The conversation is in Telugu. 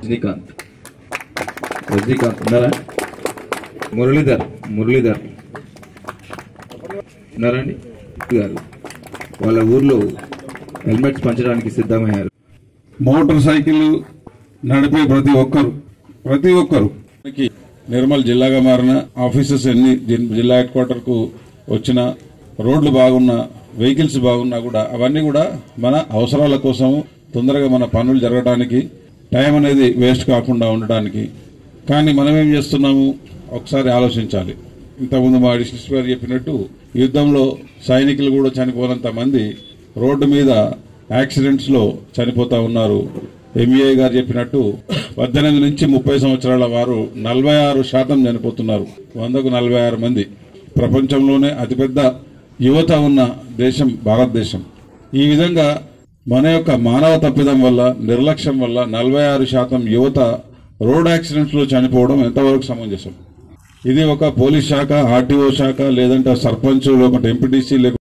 రజనీకాంత్ రజనీకాంత్ ఉన్నారా మురళీధర్ మురళీధర్ ఉన్నారండి గారు వాళ్ళ ఊర్లో హెల్మెట్స్ పంచడానికి సిద్ధమయ్యారు మోటార్ సైకిల్ నడిపే ప్రతి ఒక్కరు ప్రతి ఒక్కరు మనకి నిర్మల్ జిల్లాగా మారిన ఆఫీసెస్ ఎన్ని జిన్- జిల్లా హెడ్ క్వార్టర్ కు వచ్చిన రోడ్లు బాగున్నా వెహికల్స్ బాగున్నా కూడా అవన్నీ కూడా మన అవసరాల కోసం తొందరగా మన పనులు జరగడానికి టైం అనేది వేస్ట్ కాకుండా ఉండడానికి కానీ మనం ఏం చేస్తున్నాము ఒకసారి ఆలోచించాలి ఇంతకుముందు మా డిస్ట్రిక్ట్ గారు చెప్పినట్టు యుద్ధంలో సైనికులు కూడా చనిపోనంత మంది రోడ్డు మీద యాక్సిడెంట్స్ లో చనిపోతా ఉన్నారు ఎంఈఐ గారు చెప్పినట్టు పద్దెనిమిది నుంచి ముప్పై సంవత్సరాల వారు నలభై ఆరు శాతం చనిపోతున్నారు వందకు నలభై ఆరు మంది ప్రపంచంలోనే అతిపెద్ద యువత ఉన్న దేశం భారతదేశం ఈ విధంగా మన యొక్క మానవ తప్పిదం వల్ల నిర్లక్ష్యం వల్ల నలభై ఆరు శాతం యువత రోడ్ యాక్సిడెంట్స్ లో చనిపోవడం ఎంతవరకు సమంజసం ఇది ఒక పోలీస్ శాఖ ఆర్టీఓ శాఖ లేదంటే సర్పంచ్ లేకుంటే ఎంపీటీసీ లేకుంటే